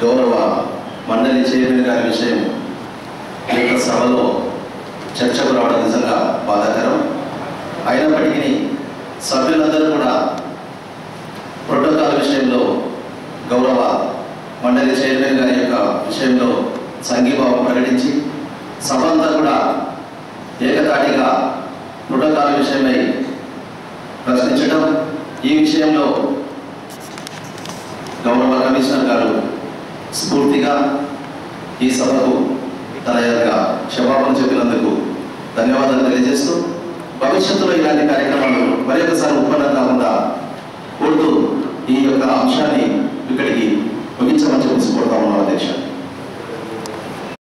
గౌరవ మండలి చైర్మన్ గారి విషయం ఈ యొక్క సభలో చర్చకు రావడం నిజంగా బాధాకరం అయినప్పటికీ సభ్యులందరూ కూడా ప్రోటోకాల్ విషయంలో గౌరవ మండలి చైర్మన్ గారి యొక్క విషయంలో సంఘీభావం ప్రకటించి సభ అంతా కూడా ఏకతాటిగా ప్రోటోకాల్ విషయమై ప్రశ్నించడం ఈ విషయంలో గౌరవ కమిషనర్ గారు స్ఫూర్తిగా ఈ సభకు తన యొక్క క్షమాపణ చెప్పినందుకు ధన్యవాదాలు తెలియజేస్తూ భవిష్యత్తులో ఇలాంటి కార్యక్రమాలు మరి ఒకసారి ఉత్పన్నం కాకుండా కోరుతూ ఈ యొక్క అంశాన్ని ఇక్కడికి ముగించమని చెప్పి కోరుతా ఉన్నాం అధ్యక్ష